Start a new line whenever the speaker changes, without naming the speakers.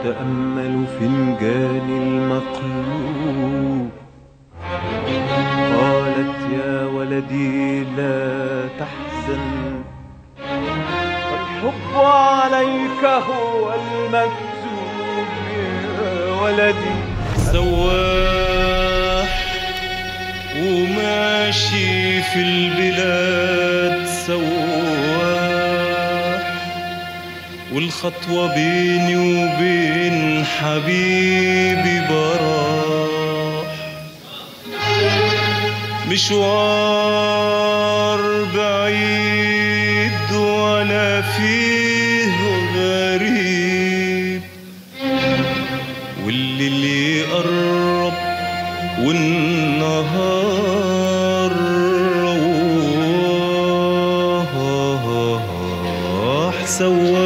أتأمل فنجان المقلوب قالت يا ولدي لا تحزن الحب عليك هو المكتوب يا ولدي
سواح وماشي في البلاد سواح والخطوة بيني وبين حبيبي براح مشوار بعيد وانا فيه غريب والليل يقرب والنهار روح سوا